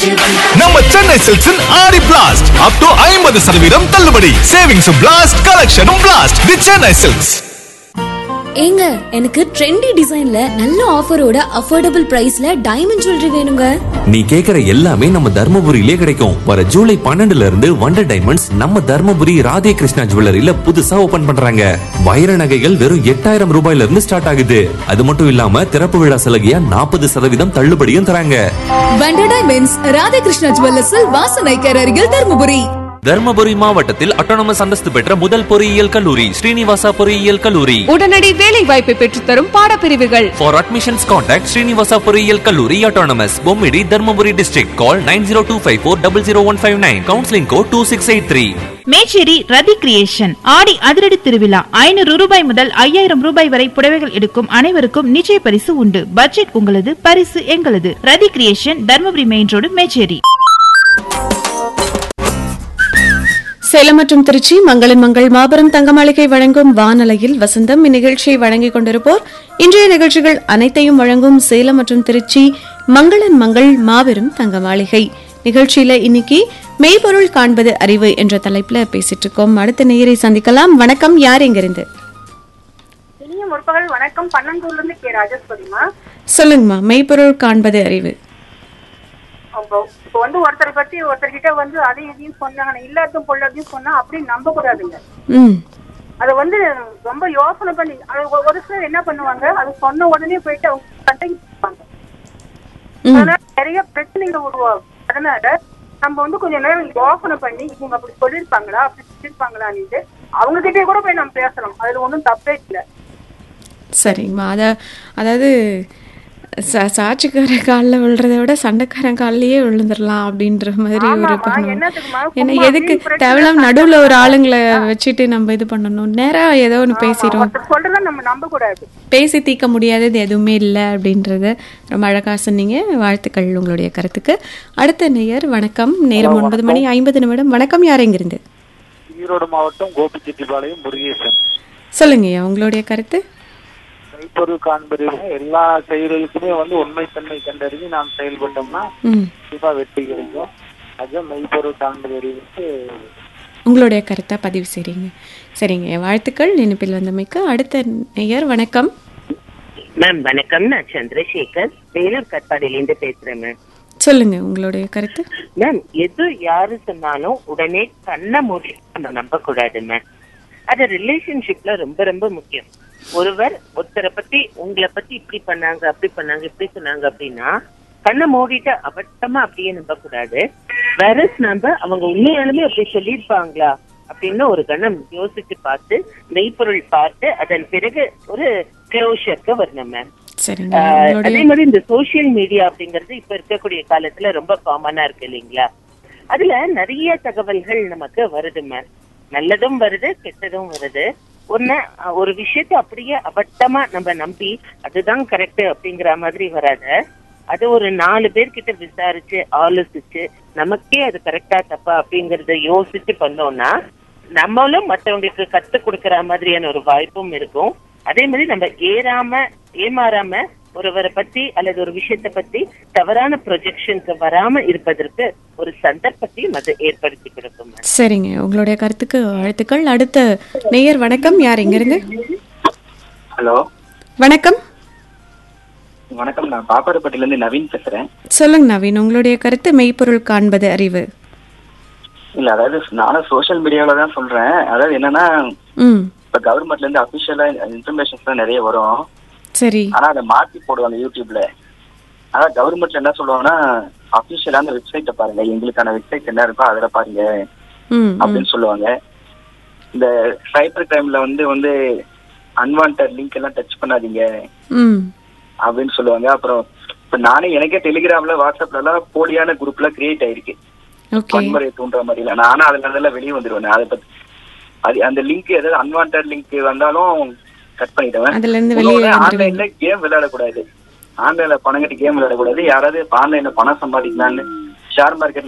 நம்ம சென்னை சில்க்ஸின் ஆடி blast up to ஐம்பது சதவீதம் தள்ளுபடி சேவிங்ஸும் பிளாஸ்ட் கலெக்ஷனும் பிளாஸ்ட் தி சென்னை சில்க்ஸ் ஏங்க எனக்கு ட்ரெண்டி டிசைன்ல நல்ல ஆஃபரோட அஃபோர்டபுள் பிரைஸ்ல டைமண்ட் ஜுவல்லரி வேணுங்க நீ கேக்குற எல்லாமே நம்ம தர்மபுரியிலே கிடைக்கும் வர ஜூலை பன்னெண்டுல இருந்து வண்டர் டைமண்ட்ஸ் நம்ம தர்மபுரி ராதே கிருஷ்ணா ஜுவல்லரியில புதுசா ஓபன் பண்றாங்க வைர நகைகள் வெறும் எட்டாயிரம் ரூபாயில இருந்து ஸ்டார்ட் ஆகுது அது மட்டும் இல்லாம திறப்பு விழா சலுகையா நாற்பது சதவீதம் தள்ளுபடியும் தராங்க வண்டர் டைமண்ட்ஸ் ராதாகிருஷ்ணா ஜுவல்லர்ஸில் வாசனைக்கர் அருகில் தருமபுரி தர்மபுரி மாவட்டத்தில் அட்டானமஸ் அந்தஸ்து பெற்ற முதல் பொறியியல் கல்லூரி ஸ்ரீனிவாசா பொறியியல் கல்லூரி உடனடி வேலை வாய்ப்பை பெற்றுத்தரும் பாடப்பிரிவுகள் For admissions, contact Srinivasa பொறியியல் கல்லூரி autonomous Bommidi Dharmapuri district. Call 9025400159. Counseling code 2683. Mecheri ரதி கிரியேஷன் ஆடி அதிரடி திருவிழா ஐநூறு ரூபாய் முதல் ஐயாயிரம் ரூபாய் வரை புடவைகள் எடுக்கும் அனைவருக்கும் நிச்சய பரிசு உண்டு பட்ஜெட் உங்களது பரிசு எங்களது Rathi creation Dharmapuri main road Mecheri Salem மற்றும் திருச்சி மங்களன் மங்கள் மாபெரும் தங்க மாளிகை வழங்கும் வானலையில் வசந்தம் இந்நிகழ்ச்சியை வழங்கிக் கொண்டிருப்போர் இன்றைய நிகழ்ச்சிகள் அனைத்தையும் வழங்கும் சேலம் மற்றும் திருச்சி மங்களன் மங்கள் மாபெரும் தங்க மாளிகை நிகழ்ச்சியில இன்னைக்கு மெய்ப்பொருள் காண்பது அறிவு என்ற தலைப்புல பேசிட்டு இருக்கோம் அடுத்த நேயரை சந்திக்கலாம் வணக்கம் யார் எங்கிருந்து இனிய முற்பகல் வணக்கம் பன்னந்தூர்ல இருந்து கே ராஜஸ்வதிமா சொல்லுங்கம்மா மெய்ப்பொருள் காண்பது அறிவு இப்போ இப்போ வந்து ஒருத்தரை பத்தி ஒருத்தர்கிட்ட வந்து அதையும் இதையும் சொன்னாங்க இல்லாத பொல்லாதையும் சொன்னா அப்படி நம்ப கூடாதுங்க ம் அதை வந்து ரொம்ப யோசனை பண்ணி அது ஒ- ஒரு சிலர் என்ன பண்ணுவாங்க அது சொன்ன உடனே போயிட்டு அவங்க சண்டைக்கு போவாங்க அதனால நிறைய பிரச்சனைகள் உருவாகும் அதனால நம்ம வந்து கொஞ்ச நேரம் யோசனை பண்ணி இவங்க அப்படி சொல்லியிருப்பாங்களா அப்படி சொல்லியிருப்பாங்களான்னு அவங்க கிட்டே கூட போய் நம்ம பேசலாம் அதுல ஒன்றும் தப்பே இல்லை சரிங்கம்மா அத அதாவது சா- சாட்சிக்கார காலில் விழுறத விட சண்டைக்காரன் காலிலேயே விழுந்துடலாம் அப்படின்ற மாதிரி ஒரு ஆமாம்மா, பண்ணுவோம் என்னத்துக்குமா? ஏன்னா சும்மா எதுக்கு வீண் பிரச்சனை தேவையில்லாம சண்டை நடுவுல ஒரு போடுறது. ஆளுங்களை வச்சுட்டு நம்ம இது பண்ணணும் நேரா ஏதோ ஒன்று பேசிடும் ஒருத்தர் சொல்றத நம்ம நம்ப கூடாது பேசி தீர்க்க முடியாதது எதுவுமே இல்லை அப்படின்றத ரொம்ப அழகா சொன்னீங்க வாழ்த்துக்கள் உங்களுடைய கருத்துக்கு அடுத்த நேயர் வணக்கம் நேரம் ஒன்பது மணி ஐம்பது நிமிடம் வணக்கம் யார் எங்கிருந்து ஈரோடு மாவட்டம் கோபிச்செட்டிப்பாளையம் முருகேசன் சொல்லுங்கய்யா உங்களுடைய கருத்து மெய்ப்பொருள் காண்பறிவு எல்லா செயல்களுக்குமே வந்து உண்மைத்தன்மை கண்டறிஞ்சு நாம் செயல்பட்டோம்னா ம் கண்டிப்பா வெற்றி கிடைக்கும் அதுதான் மெய்ப்பொருள் காண்பறிவுக்கு உங்களுடைய கருத்தை பதிவு செய்றீங்க சரிங்க வாழ்த்துக்கள் நினைப்பில் வந்தமைக்கு அடுத்த நேயர் வணக்கம் மேம் வணக்கம் நான் சந்திரசேகர் வேலூர் கட்பாடியிலேருந்து பேசுறேன் மேம் சொல்லுங்க உங்களுடைய கருத்து மேம் எது யாரு சொன்னாலும் உடனே கண்ணை மூடி நம்ம நம்ப கூடாது மேம் அது ரிலேஷன்ஷிப்ல ரொம்ப ரொம்ப முக்கியம் ஒருவர் ஒருத்தரை பத்தி உங்களை பத்தி இப்படி பண்ணாங்க அப்படி பண்ணாங்க இப்படி சொன்னாங்க அப்படின்னா கண்ணை மூடிட்டு அபட்டமா அப்படியே நம்ப கூடாது வேற நம்ம அவங்க உண்மையாலுமே அப்படி சொல்லியிருப்பாங்களா அப்படின்னு ஒரு கணம் யோசிச்சு பார்த்து மெய்ப்பொருள் பார்த்து அதன் பிறகு ஒரு க்ளோஷருக்கு வரணும் மேம் சரிங்க ஆஹ் உங்களுடைய அதே மாதிரி இந்த சோசியல் மீடியா அப்படிங்கிறது இப்ப இருக்கக்கூடிய காலத்துல ரொம்ப காமனா இருக்கு இல்லைங்களா அதுல நிறைய தகவல்கள் நமக்கு வருது மேம் நல்லதும் வருது கெட்டதும் வருது ஒண்ணு அஹ், ஒரு விஷயத்த அப்படியே அபட்டமா நம்ம நம்பி அதுதான் கரெக்ட் அப்படிங்கிற மாதிரி வராத அது ஒரு நாலு பேர்கிட்ட விசாரிச்சு ஆலோசிச்சு நமக்கே அது கரெக்டா தப்பா அப்படிங்கறத யோசிச்சு பண்ணோம்னா நம்மளும் மத்தவங்களுக்கு கத்து கொடுக்கற மாதிரியான ஒரு வாய்ப்பும் இருக்கும் அதே மாதிரி நம்ம ஏறாம ஏமாறாம ஒருவரை பத்தி அல்லது ஒரு விஷயத்தை பத்தி தவறான ப்ரொஜெக்ஷனுக்கு வராம இருப்பதற்கு ஒரு சந்தர்ப்பத்தையும் அது ஏற்படுத்தி கொடுக்கும் ma'am. சரிங்க உங்களுடைய கருத்துக்கு வாழ்த்துக்கள் அடுத்த நேயர் வணக்கம் யார் எங்கிருந்து ஹலோ வணக்கம் வணக்கம் நான் பாப்பாரப்பட்டில இருந்து நவீன் பேசுறேன் சொல்லுங்க நவீன் உங்களுடைய கருத்து மெய்ப்பொருள் காண்பது அறிவு இல்ல அதாவது நானும் சோஷியல் மீடியாவில தான் சொல்றேன் அதாவது என்னன்னா ம் இப்ப கவர்மெண்ட்ல இருந்து அபிஷியலா இன்ஃபர்மேஷன்ஸ் எல்லாம் நிறைய வரும் சரி ஆனா அதை மாத்தி போடுவாங்க யூடியூப்ல அதான் கவர்மெண்ட்ல என்ன சொல்லுவாங்கன்னா அபிஷியலான வெப்சைட்டை பாருங்க எங்களுக்கான வெப்சைட் என்ன இருக்கோ அதுல பாருங்க ம் ம். அப்படின்னு சொல்லுவாங்க இந்த சைபர் கிரைம்ல வந்து வந்து அன்வான்ட் லிங்க் எல்லாம் டச் பண்ணாதீங்க ம் அப்படின்னு சொல்லுவாங்க அப்புறம் இப்ப நானே எனக்கே டெலிகிராம்ல வாட்ஸ்அப்ல எல்லாம் போலியான குரூப்ல கிரியேட் ஆயிருக்கு ஓகே வன்முறை தூண்டுற மாதிரி இல்ல நானும் அதுல அதெல்லாம் வெளியே வந்துருவேன் அதை பத்தி அது அந்த லிங்க் ஏதாவது அன்வான்ட் லிங்க் வந்தாலும் கட் பண்ணிடுவேன் அதுல இருந்து வெளியே ஆன்லைன்ல வந்துருவீங்க கேம் விளையாடக்கூடாது ஆன்லைன்ல பணம் கட்டி கேம் விளையாடக்கூடாது யாராவது ஆன்லைன்ல பணம் சம்பாதிக்கலாம்னு ஷேர் மார்க்கெட்ல